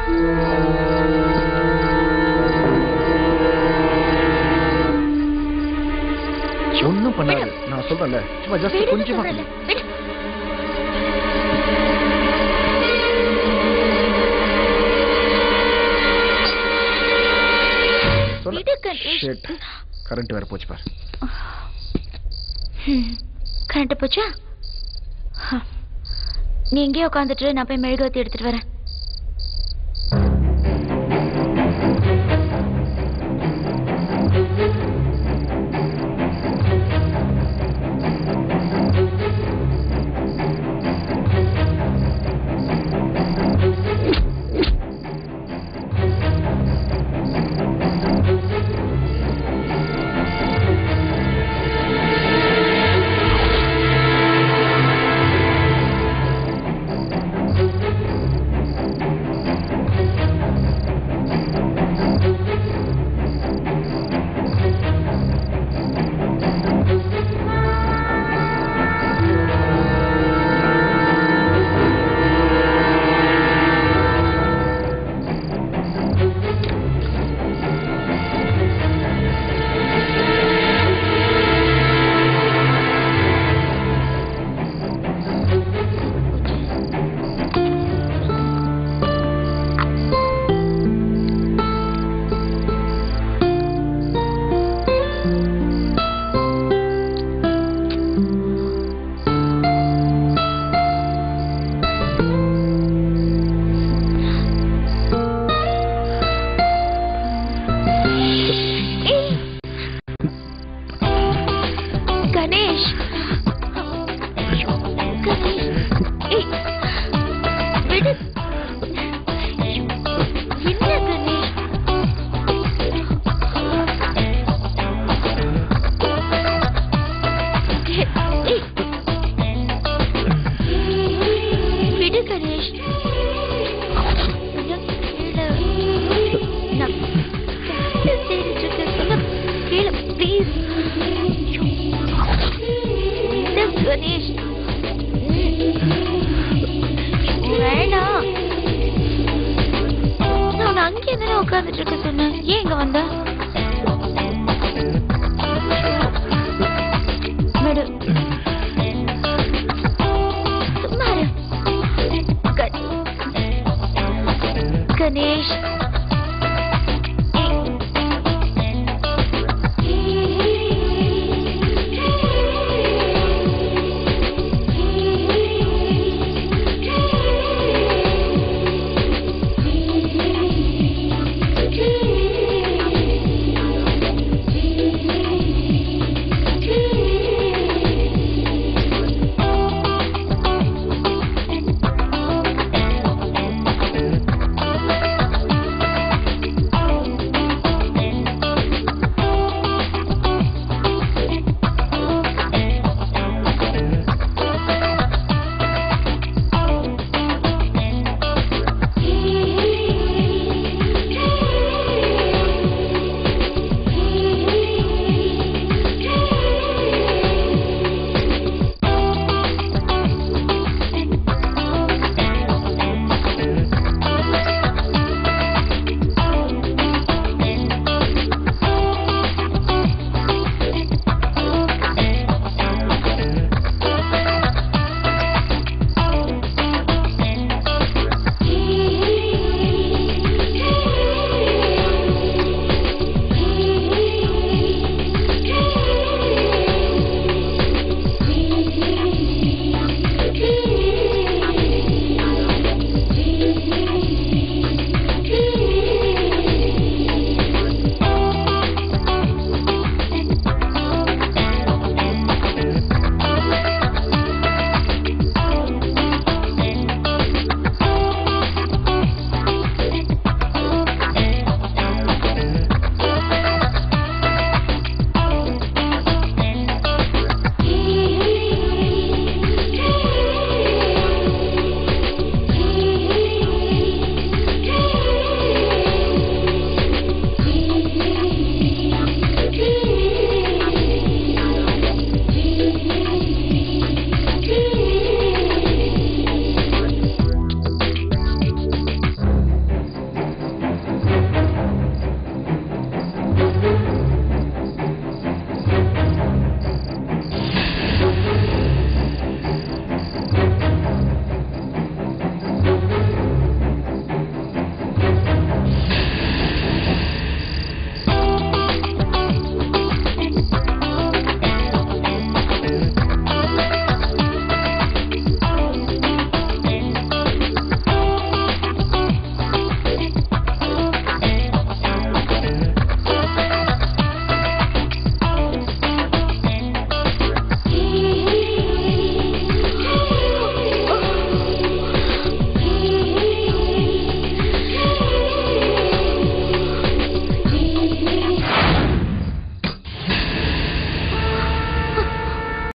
ஒன்றும் பண்ணாது நான் சொல்றேன்ல சும்மா ஜஸ்ட் விடுன்னு கொஞ்சமா சொல்றேன்ல. விடு. சொல்ல விடு, கணேஷ். ஷிட் கரண்ட் வேற போச்சு பாரு கரண்ட் போச்சா ஹ. நீ எங்கேயோ உட்காந்துட்டு நான் போய் மெழுகுவத்தி எடுத்துட்டு வரேன் ஏய். கணேஷ் கணேஷ் ஏய். விடு என்ன கணேஷ் ஏய். விடு கணேஷ் கொஞ்சம் கீழே நான் தெரிஞ்சுக்க சொன்ன கீழே ப்ளீஸ் கணேஷ் வேணாம் நான் அங்கே தானே உட்காந்துட்டு இருக்க சொன்னேன் ஏன் இங்க வந்த விடு சும்மா இரு. க- கணேஷ்